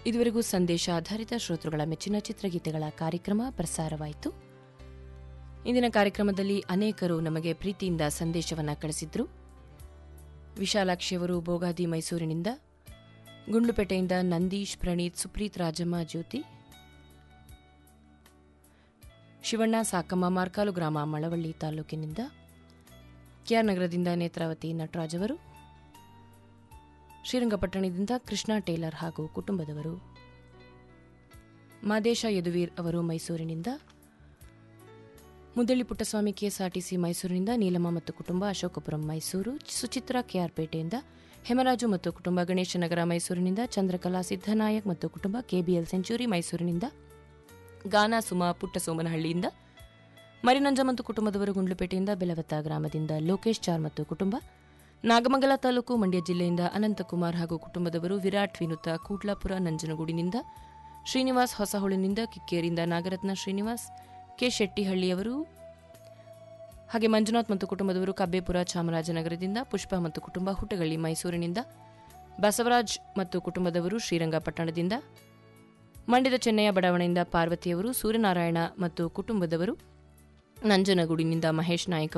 ಇದುವರೆಗೂ ಸಂದೇಶ ಆಧಾರಿತ ಶ್ರೋತೃಗಳ ಮೆಚ್ಚಿನ ಚಿತ್ರಗೀತೆಗಳ ಕಾರ್ಯಕ್ರಮ ಪ್ರಸಾರವಾಯಿತು ಇಂದಿನ ಕಾರ್ಯಕ್ರಮದಲ್ಲಿ ಅನೇಕರು ನಮಗೆ ಪ್ರೀತಿಯಿಂದ ಸಂದೇಶವನ್ನು ಕಳಿಸಿದ್ರು ವಿಶಾಲಾಕ್ಷಿಯವರು ಬೋಗಾದಿ ಮೈಸೂರಿನಿಂದ ಗುಂಡ್ಲುಪೇಟೆಯಿಂದ ನಂದೀಶ್ ಪ್ರಣೀತ್ ಸುಪ್ರೀತ್ ರಾಜಮ್ಮ ಜ್ಯೋತಿ ಶಿವಣ್ಣ ಸಾಕಮ್ಮ ಮಾರ್ಕಾಲು ಗ್ರಾಮ ಮಳವಳ್ಳಿ ತಾಲೂಕಿನಿಂದ ಕೆಆರ್ ನಗರದಿಂದ ನೇತ್ರಾವತಿ ನಟರಾಜ್ ಅವರು ಶ್ರೀರಂಗಪಟ್ಟಣದಿಂದ ಕೃಷ್ಣ ಟೇಲರ್ ಹಾಗೂ ಕುಟುಂಬದವರು ಮಾದೇಶ ಯದುವೀರ್ ಅವರು ಮೈಸೂರಿನಿಂದ ಮುದ್ದಳ್ಳಿ ಪುಟ್ಟಸ್ವಾಮಿ ಕೆಎಸ್ಆರ್ಟಿಸಿ ಮೈಸೂರಿನಿಂದ ನೀಲಮ್ಮ ಮತ್ತು ಕುಟುಂಬ ಅಶೋಕಪುರಂ ಮೈಸೂರು ಸುಚಿತ್ರ ಕೆಆರ್ಪೇಟೆಯಿಂದ ಹೇಮರಾಜು ಮತ್ತು ಕುಟುಂಬ ಗಣೇಶನಗರ ಮೈಸೂರಿನಿಂದ ಚಂದ್ರಕಲಾ ಸಿದ್ದನಾಯಕ್ ಮತ್ತು ಕುಟುಂಬ ಕೆಬಿಎಲ್ ಸೆಂಚುರಿ ಮೈಸೂರಿನಿಂದ ಗಾನಾ ಸುಮಾ ಪುಟ್ಟಸೋಮನಹಳ್ಳಿಯಿಂದ ಮರಿನಂಜ ಮತ್ತು ಕುಟುಂಬದವರು ಗುಂಡ್ಲುಪೇಟೆಯಿಂದ ಬೆಲವತ್ತ ಗ್ರಾಮದಿಂದ ಲೋಕೇಶ್ ಚಾರ್ ಮತ್ತು ಕುಟುಂಬ ನಾಗಮಂಗಲ ತಾಲೂಕು ಮಂಡ್ಯ ಜಿಲ್ಲೆಯಿಂದ ಅನಂತಕುಮಾರ್ ಹಾಗೂ ಕುಟುಂಬದವರು ವಿರಾಟ್ ವಿನುತ ಕೂಡ್ಲಾಪುರ ನಂಜನಗೂಡಿನಿಂದ ಶ್ರೀನಿವಾಸ್ ಹೊಸಹುಳಿನಿಂದ ಕಿಕ್ಕೇರಿಯಿಂದ ನಾಗರತ್ನ ಶ್ರೀನಿವಾಸ್ ಕೆ ಶೆಟ್ಟಿಹಳ್ಳಿಯವರು ಹಾಗೆ ಮಂಜುನಾಥ್ ಮತ್ತು ಕುಟುಂಬದವರು ಕಬ್ಬೇಪುರ ಚಾಮರಾಜನಗರದಿಂದ ಪುಷ್ಪ ಮತ್ತು ಕುಟುಂಬ ಹುಟ್ಟಗಳ್ಳಿ ಮೈಸೂರಿನಿಂದ ಬಸವರಾಜ್ ಮತ್ತು ಕುಟುಂಬದವರು ಶ್ರೀರಂಗಪಟ್ಟಣದಿಂದ ಮಂಡ್ಯದ ಚೆನ್ನಯ್ಯ ಬಡಾವಣೆಯಿಂದ ಪಾರ್ವತಿಯವರು ಸೂರ್ಯನಾರಾಯಣ ಮತ್ತು ಕುಟುಂಬದವರು ನಂಜನಗೂಡಿನಿಂದ ಮಹೇಶ್ ನಾಯ್ಕ